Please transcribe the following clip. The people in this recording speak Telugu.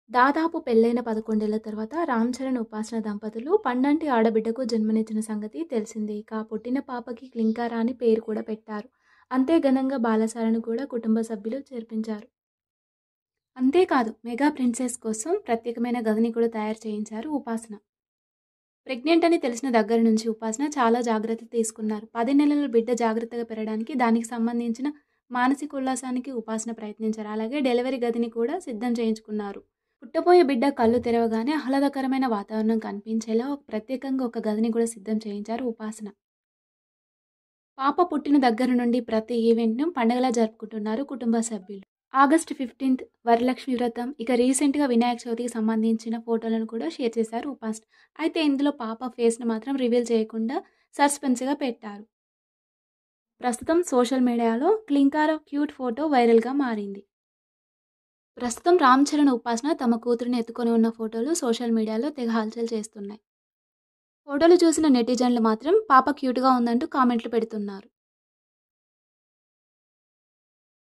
దాదాపు పెళ్లైన పదకొండేళ్ల తర్వాత రామ్ చరణ్, ఉపాసన దంపతులు పండంటి ఆడబిడ్డకు జన్మనిచ్చిన సంగతి తెలిసిందే. ఇక ఆ పుట్టిన పాపకి క్లింకార అని పేరు కూడా పెట్టారు. అంతే ఘనంగా బాలసాలను కూడా కుటుంబ సభ్యులు చేర్పించారు. అంతేకాదు మెగా ప్రిన్సెస్ కోసం ప్రత్యేకమైన గదిని కూడా తయారు చేయించారు ఉపాసన. ప్రెగ్నెంట్ అని తెలిసిన దగ్గర నుంచి ఉపాసన చాలా జాగ్రత్త తీసుకున్నారు. పది నెలల బిడ్డ జాగ్రత్తగా పెరగడానికి దానికి సంబంధించిన మానసిక ఉల్లాసానికి ఉపాసన ప్రయత్నించారు. అలాగే డెలివరీ గదిని కూడా సిద్ధం చేయించుకున్నారు. పుట్టబోయే బిడ్డ కళ్ళు తెరవగానే ఆహ్లాదకరమైన వాతావరణం కనిపించేలా ఒక ప్రత్యేకంగా ఒక గదిని కూడా సిద్ధం చేయించారు ఉపాసన. పాప పుట్టిన దగ్గర నుండి ప్రతి ఈవెంట్‌ను పండగలా జరుపుకుంటున్నారు కుటుంబ సభ్యులు. ఆగస్టు ఫిఫ్టీన్త్ వరలక్ష్మి వ్రతం, ఇక రీసెంట్‌గా వినాయక చవితికి సంబంధించిన ఫోటోలను కూడా షేర్ చేశారు ఉపాసన. అయితే ఇందులో పాప ఫేస్‌ను మాత్రం రివీల్ చేయకుండా సస్పెన్స్‌గా పెట్టారు. ప్రస్తుతం సోషల్ మీడియాలో క్లింకార క్యూట్ ఫోటో వైరల్‌గా మారింది. ప్రస్తుతం రామ్ చరణ్, ఉపాసన తమ కూతురిని ఎత్తుకొని ఉన్న ఫోటోలు సోషల్ మీడియాలో తెగ హల్చల్ చేస్తున్నాయి. ఫోటోలు చూసిన నెటిజన్లు మాత్రం పాప క్యూట్‌గా ఉందంటూ కామెంట్లు పెడుతున్నారు.